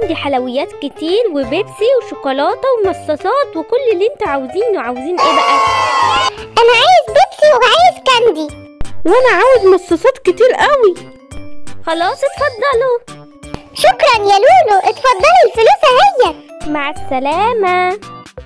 عندي حلويات كتير وبيبسي وشوكولاتة ومصاصات وكل اللي انتوا عاوزينه عاوزين ايه بقى انا عايز بيبسي وعايز كاندي وانا عاوز مصاصات كتير قوي خلاص اتفضلوا شكرا يا لولو اتفضلي الفلوس اهي مع السلامة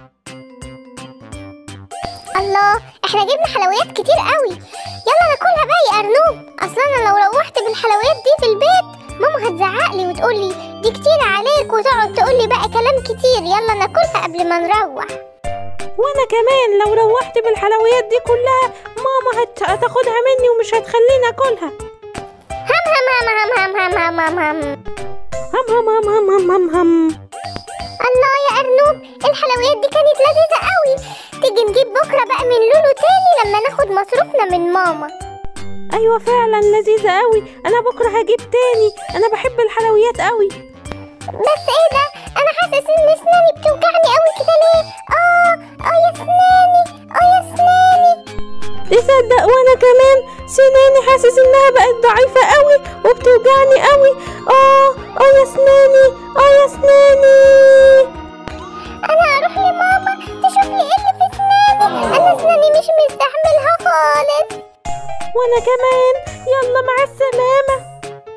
الله احنا جبنا حلويات كتير قوي يلا ناكلها بقى يا ارنوب اصلا انا لو روحت بالحلويات دي في البيت ماما هتزعق لي وتقول لي دي كتير عليك وتقعد تقول لي بقى كلام كتير يلا ناكلها قبل ما نروح وانا كمان لو روحت بالحلويات دي كلها ماما هت... هتاخدها مني ومش هتخليني اكلها هم هم هم هم هم هم هم هم هم هم هم هم هم هم هم الله يا ارنوب الحلويات دي كانت لذيذة قوي تيجي نجيب بكرة بقى من لولو تاني لما ناخد مصروفنا من ماما ايوه فعلا لذيذة قوي انا بكره هجيب تاني انا بحب الحلويات قوي بس ايه ده انا حاسس ان اسناني بتوجعني قوي كده ليه اه اه يا اسناني اه يا اسناني تصدق وانا كمان سناني حاسس انها بقت ضعيفة قوي وبتوجعني قوي اه اه يا سناني اه يا سناني انا هروح لماما تشوف لي ايه اللي في اسناني انا اسناني مش مستحملها خالص وانا كمان يلا مع السلامة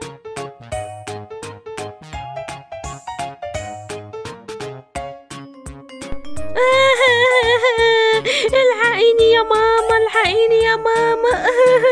الحقيني يا ماما الحقيني يا ماما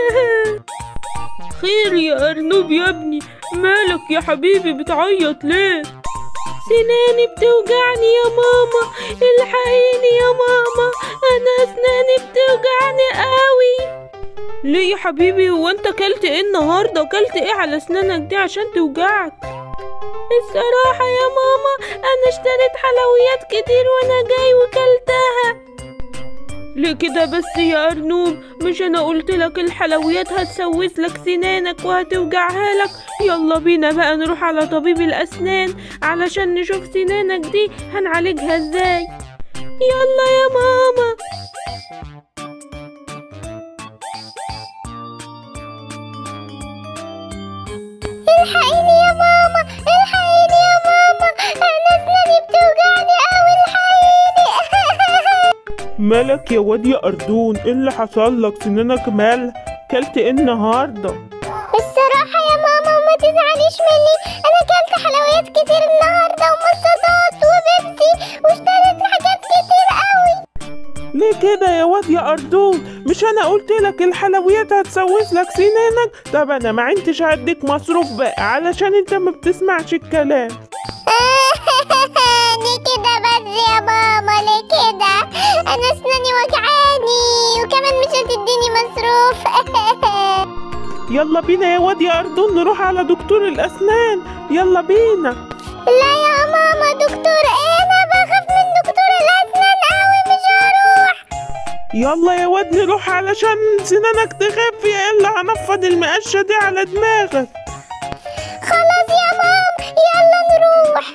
خير يا أرنوب يا ابني مالك يا حبيبي بتعيط ليه سناني بتوجعني يا ماما الحقيني يا ماما انا اسناني بتوجعني قوي ليه يا حبيبي هو انت كلت ايه النهارده وكلت ايه على اسنانك دي عشان توجعك الصراحة يا ماما انا اشتريت حلويات كتير وانا جاي وكلتها ليه كده بس يا أرنوب مش أنا قلتلك الحلويات هتسوس لك سنانك وهتوجعها لك يلا بينا بقى نروح على طبيب الأسنان علشان نشوف سنانك دي هنعالجها ازاي يلا يا ماما الحقيني يا ماما الحقيني يا ماما انا اسناني بتوجعني قوي الحقيني مالك يا واد يا أردون ايه اللي حصل لك سنانك مال كلت ايه النهارده الصراحة يا ماما وما تزعليش مني أنا كلت حلويات كتير النهاردة ومصاصات وبيبسي واشتريت حاجات كتير قوي ليه كده يا واد يا أردون مش انا قلت لك الحلويات هتسوس لك سنانك طب انا ما عنديش هديك مصروف بقى علشان انت ما بتسمعش الكلام ليه كده بس يا ماما ليه كده أنا أسناني وجعاني وكمان مش هتديني مصروف يلا بينا يا واد يا أردون نروح على دكتور الأسنان يلا بينا لا يا ماما دكتور ايه أنا بخاف من دكتور الأسنان قوي مش هروح يلا يا واد نروح علشان سنانك تخف يا الا هنفض المقشة دي على دماغك خلاص يا ماما يلا نروح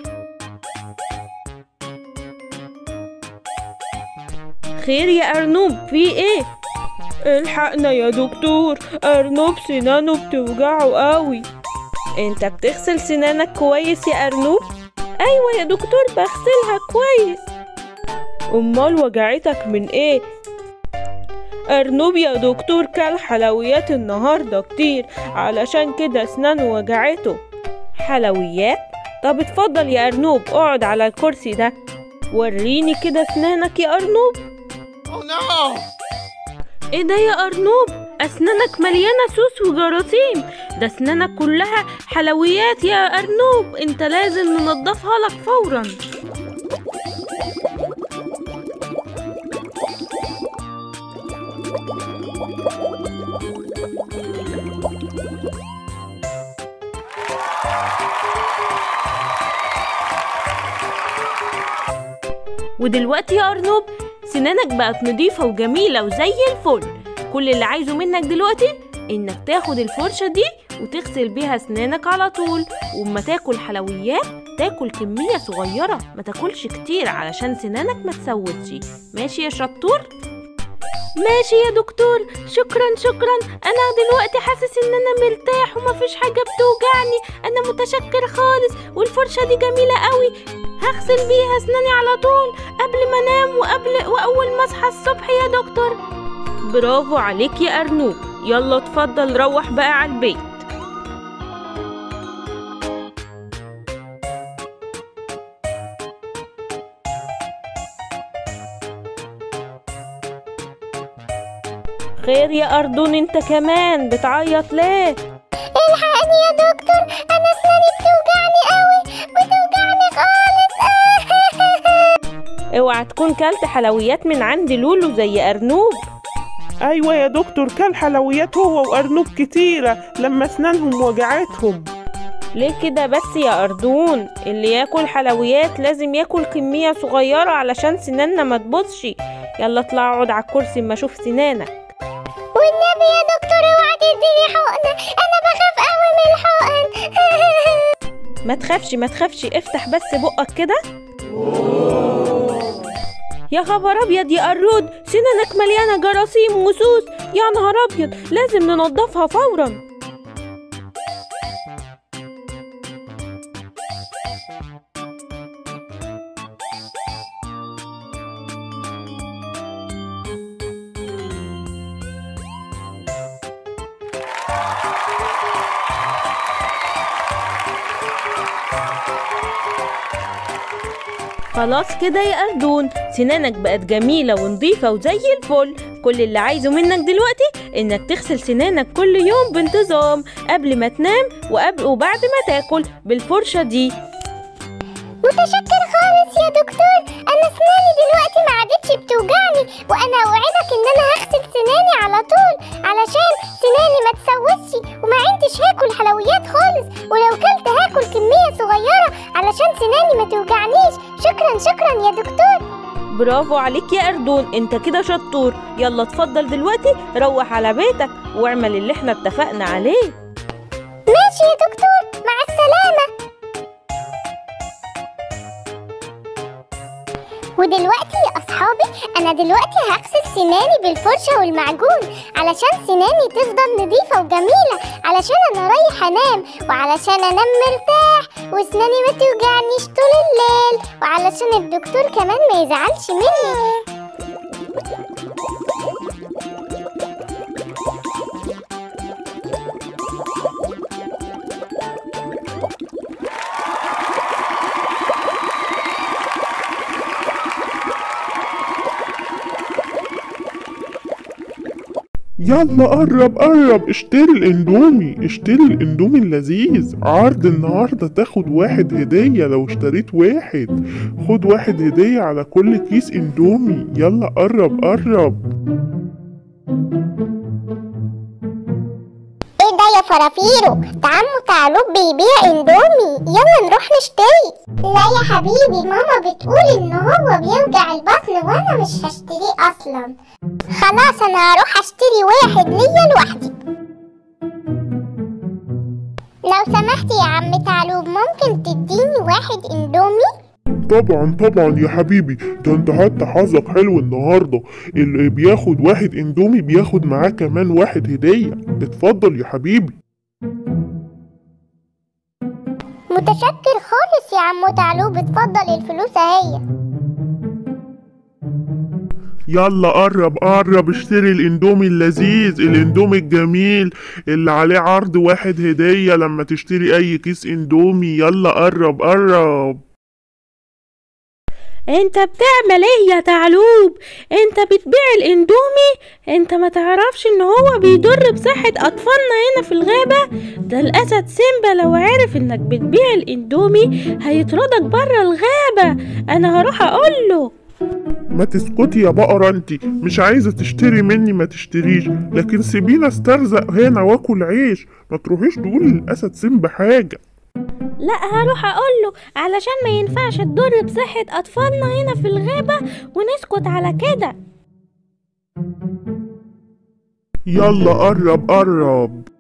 خير يا أرنوب في ايه الحقنا يا دكتور أرنوب سنانه بتوجعه قوي انت بتغسل سنانك كويس يا أرنوب ايوه يا دكتور بغسلها كويس امال وجعتك من ايه أرنوب يا دكتور كل حلويات النهاردة كتير علشان كده اسنانه وجعته حلويات طب اتفضل يا أرنوب اقعد على الكرسي ده وريني كده اسنانك يا أرنوب Oh no! ايه ده يا أرنوب أسنانك مليانة سوس وجراثيم ده أسنانك كلها حلويات يا أرنوب انت لازم ننضفها لك فورا ودلوقتي يا أرنوب سنانك بقت نضيفة وجميلة وزي الفل كل اللي عايزه منك دلوقتي إنك تاخد الفرشة دي وتغسل بيها أسنانك على طول وأما تاكل حلويات تاكل كمية صغيرة ما تاكلش كتير علشان سنانك ما تسودش ماشي يا شطور ماشي يا دكتور شكرا شكرا انا دلوقتي حاسس ان انا مرتاح ومفيش حاجة بتوجعني انا متشكر خالص والفرشة دي جميلة قوي هغسل بيها اسناني على طول قبل ما انام وقبل واول ما اصحى الصبح يا دكتور برافو عليك يا ارنوب يلا اتفضل روح بقى على البيت خير يا أردون انت كمان بتعيط ليه الحقني يا دكتور انا اسناني بتوجعني قوي بتوجعني خالص اوعى تكون كلت حلويات من عند لولو زي أرنوب ايوه يا دكتور كل حلويات هو وارنوب كتيرة لما اسنانهم وجعتهم ليه كده بس يا أردون اللي ياكل حلويات لازم ياكل كمية صغيرة علشان سناننا ما تبوظش يلا اطلع اقعد على الكرسي اما اشوف سنانك والنبي يا دكتور اوعى تديني حقنه انا بخاف قوي من الحقن ما تخافش ما تخافش افتح بس بقك كده يا خبر ابيض يا قرود سنانك مليانه جراثيم وسوس يا نهار ابيض لازم ننضفها فورا خلاص كده يا أردون سنانك بقت جميلة ونظيفة وزي الفل كل اللي عايزه منك دلوقتي إنك تغسل سنانك كل يوم بانتظام قبل ما تنام وقبل وبعد ما تاكل بالفرشة دي متشكر خالص يا دكتور انا اسناني دلوقتي ما عادتش بتوجعني وانا اوعدك ان انا هغسل سناني على طول علشان سناني ما تسوسش وما عندش هاكل حلويات خالص ولو كلت هاكل كمية صغيرة علشان سناني ما توجعنيش شكرا شكرا يا دكتور برافو عليك يا أردون انت كده شطور يلا اتفضل دلوقتي روح على بيتك واعمل اللي احنا اتفقنا عليه ماشي يا دكتور مع السلامة ودلوقتي يا أصحابي أنا دلوقتي هغسل سناني بالفرشة والمعجون علشان سناني تفضل نظيفة وجميلة علشان أنا رايحة أنام وعلشان أنام مرتاح وسناني ما توجعنيش طول الليل وعلشان الدكتور كمان ما يزعلش مني يلا قرب قرب اشتري الاندومي اشتري الاندومي اللذيذ عرض النهاردة تاخد واحد هدية لو اشتريت واحد خد واحد هدية على كل كيس اندومي يلا قرب قرب ايه ده يا فرافيرو ده عمو تعالوب بيبيع اندومي يلا نروح نشتري لا يا حبيبي ماما بتقول ان هو بيوجع البطن وانا مش هشتريه اصلا خلاص انا هروح اشتري واحد ليا لوحدي لو سمحت يا عم تعالوب ممكن تديني واحد اندومي طبعا طبعا يا حبيبي ده انت حتى حظك حلو النهاردة اللي بياخد واحد اندومي بياخد معاه كمان واحد هدية اتفضل يا حبيبي متشكر خالص يا عم تعالوب اتفضل الفلوس اهي يلا قرب قرب اشتري الاندومي اللذيذ الاندومي الجميل اللي عليه عرض واحد هدية لما تشتري اي كيس اندومي يلا قرب قرب انت بتعمل ايه يا تعلوب انت بتبيع الاندومي انت ما تعرفش ان هو بيضر بصحة اطفالنا هنا في الغابة ده الاسد سيمبا لو عرف انك بتبيع الاندومي هيطردك برا الغابة انا هروح اقوله ما تسكتي يا بقرة انتي مش عايزة تشتري مني ما تشتريش لكن سيبينا استرزق هنا واكل عيش ما تروحيش تقولي للأسد سيمبا حاجة لا هروح اقوله علشان ما ينفعش تضر بصحة اطفالنا هنا في الغابة ونسكت على كده يلا قرب قرب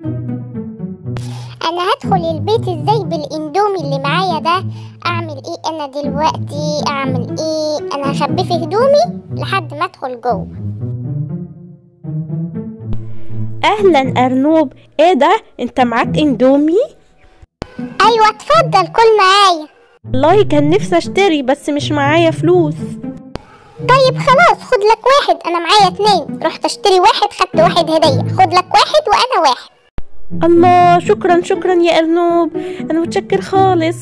انا هدخل البيت ازاي بالاندومي اللي معايا ده اعمل ايه انا دلوقتي اعمل ايه انا هخبيه في هدومي لحد ما ادخل جوه اهلا ارنوب ايه ده انت معاك اندومي ايوه اتفضل كل معايا والله كان نفسي اشتري بس مش معايا فلوس طيب خلاص خد لك واحد انا معايا اتنين رحت اشتري واحد خدت واحد هدية خد لك واحد وانا واحد الله شكرا شكرا يا ارنوب انا متشكر خالص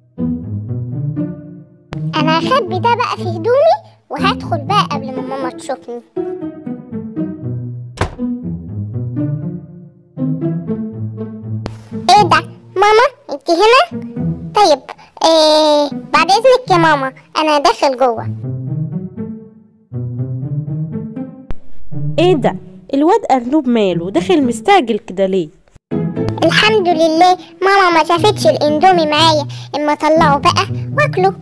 انا هخبي ده بقى في هدومي وهدخل بقى قبل ما ماما تشوفني ايه ده ماما انت هنا طيب إيه بعد اذنك يا ماما انا داخل جوه ايه ده الواد ارنوب ماله داخل مستعجل كده ليه الحمد لله ماما ما شافتش الاندومي معايا اما طلعه بقى واكله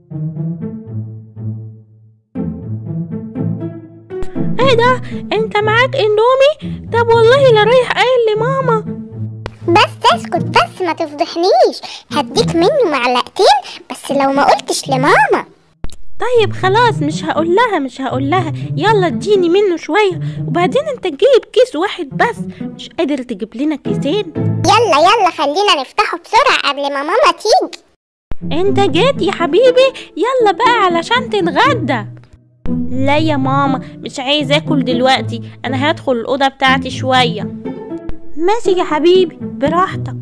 ايه ده انت معاك اندومي طب والله لا رايح قايل لماما بس اسكت بس ما تفضحنيش هديك منه معلقتين بس لو ما قلتش لماما طيب خلاص مش هقول لها مش هقول لها يلا اديني منه شويه وبعدين انت تجيب كيس واحد بس مش قادر تجيب لنا كيسين يلا يلا خلينا نفتحه بسرعة قبل ما ماما تيجي انت جيت يا حبيبي يلا بقى علشان تتغدى لا يا ماما مش عايز اكل دلوقتي انا هدخل الاوضه بتاعتي شويه ماشي يا حبيبي براحتك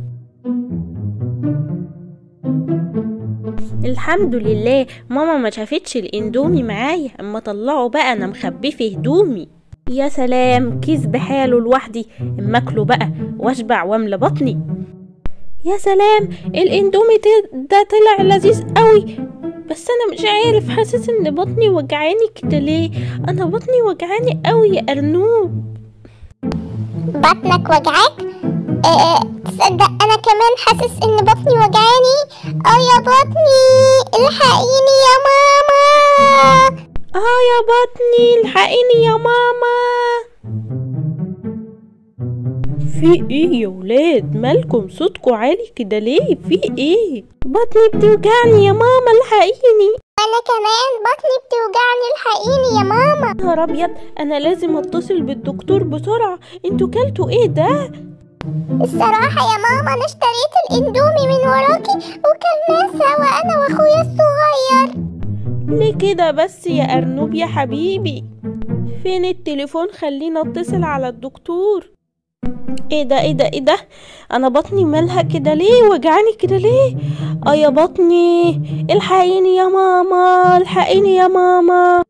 الحمد لله ماما ما شافتش الاندومي معايا اما طلعه بقى انا مخبيه في هدومي يا سلام كيس بحاله لوحدي اما اكله بقى واشبع واملى بطني يا سلام الاندومي ت- ده طلع لذيذ قوي بس انا مش عارف حاسس ان بطني وجعاني كده ليه انا بطني وجعاني قوي يا ارنوب بطنك وجعاك آه تصدق انا كمان حاسس ان بطني وجعاني اه يا بطني الحقيني يا ماما اه يا بطني الحقيني يا ماما في ايه يا ولاد مالكم صوتكم عالي كده ليه في ايه بطني بتوجعني يا ماما الحقيني انا كمان بطني بتوجعني الحقيني يا ماما يا نهار ابيض انا لازم اتصل بالدكتور بسرعه انتوا كلتوا ايه ده الصراحة يا ماما انا اشتريت الاندومي من وراكي وكلناه سوا انا واخويا الصغير ليه كده بس يا ارنوب يا حبيبي فين التليفون خلينا اتصل على الدكتور ايه ده ايه ده ايه ده انا بطني مالها كده ليه وجعاني كده ليه اه يا بطني الحقيني يا ماما الحقيني يا ماما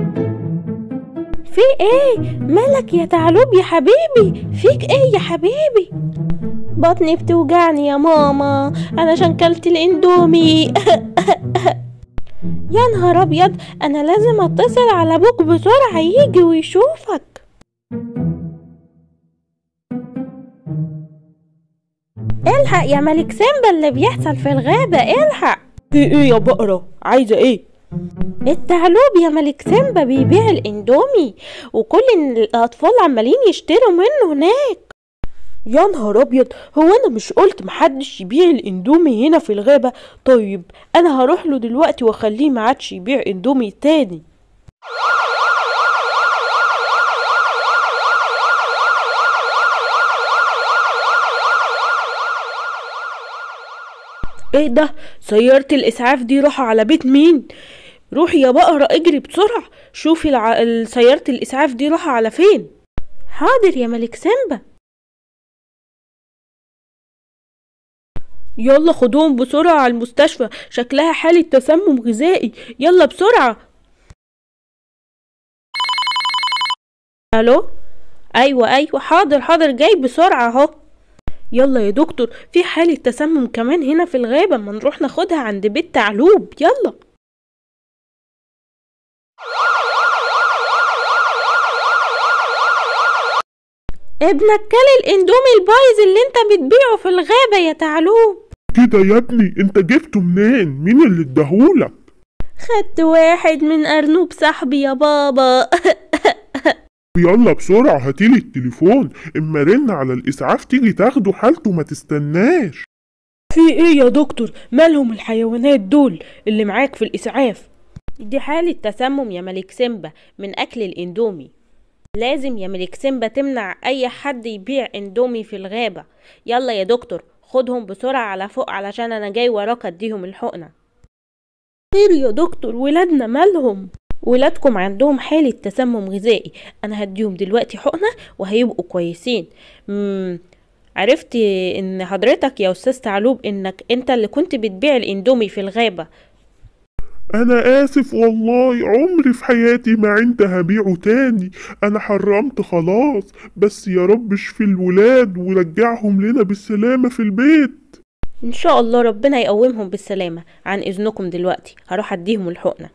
في ايه مالك يا تعلوب يا حبيبي فيك ايه يا حبيبي بطني بتوجعني يا ماما انا عشان كلت الاندومي يا نهار ابيض انا لازم اتصل على ابوك بسرعه يجي ويشوفك الحق يا ملك سيمبا اللي بيحصل في الغابة الحق في ايه يا بقرة عايزة ايه التعلوب يا ملك سيمبا بيبيع الاندومي وكل الاطفال عمالين يشتروا منه هناك يا نهار ابيض هو انا مش قلت محدش يبيع الاندومي هنا في الغابة طيب انا هروح له دلوقتي واخليه ما عادش يبيع اندومي تاني ايه ده سيارة الاسعاف دي راحة على بيت مين روحي يا بقرة اجري بسرعة شوفي الع... ال- سيارة الاسعاف دي راحة على فين حاضر يا ملك سيمبا يلا خدوهم بسرعة على المستشفى شكلها حالة تسمم غذائي يلا بسرعة الو ايوه ايوه حاضر حاضر جاي بسرعة اهو يلا يا دكتور في حالة تسمم كمان هنا في الغابة ما نروح ناخدها عند بيت تعلوب يلا ابنك كل الاندومي البايظ اللي انت بتبيعه في الغابة يا تعلوب كده يا ابني انت جبته منين مين اللي اداهولك خدت واحد من أرنوب صاحبي يا بابا يلا بسرعة هاتيلي التليفون اما رن على الاسعاف تيجي تاخده حالته ما تستناش في ايه يا دكتور مالهم الحيوانات دول اللي معاك في الإسعاف دي حالة تسمم يا ملك سيمبا من أكل الإندومي لازم يا ملك سيمبا تمنع اي حد يبيع اندومي في الغابة يلا يا دكتور خدهم بسرعة على فوق علشان انا جاي وراك اديهم الحقنة خير يا دكتور ولادنا مالهم ولادكم عندهم حالة تسمم غذائي انا هديهم دلوقتي حقنة وهيبقوا كويسين مم. عرفت ان حضرتك يا استاذ تعلوب انك انت اللي كنت بتبيع الاندومي في الغابة انا اسف والله عمري في حياتي ما عندي هبيعه تاني انا حرمت خلاص بس يا رب اشفي الولاد ورجعهم لنا بالسلامة في البيت ان شاء الله ربنا يقومهم بالسلامة عن اذنكم دلوقتي هروح اديهم الحقنة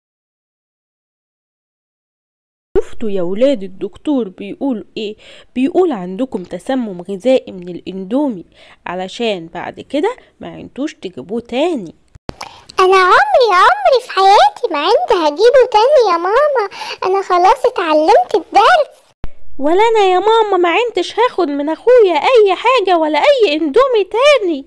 شفتوا يا ولاد الدكتور بيقول ايه بيقول عندكم تسمم غذائي من الاندومي علشان بعد كده ما عندوش تجيبوه تاني انا عمري عمري في حياتي ما عندي هجيبه تاني يا ماما انا خلاص اتعلمت الدرس ولا انا يا ماما ما عندش هاخد من اخويا اي حاجة ولا اي اندومي تاني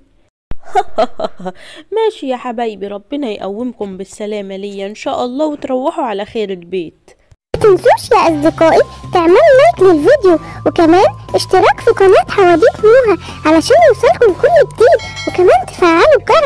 ماشي يا حبايبي ربنا يقومكم بالسلامة ليا ان شاء الله وتروحوا على خير البيت ما تنسوش يا اصدقائي تعملوا لايك للفيديو وكمان اشتراك في قناة حواديت نوها علشان يوصلكم كل جديد وكمان تفعلوا الجرس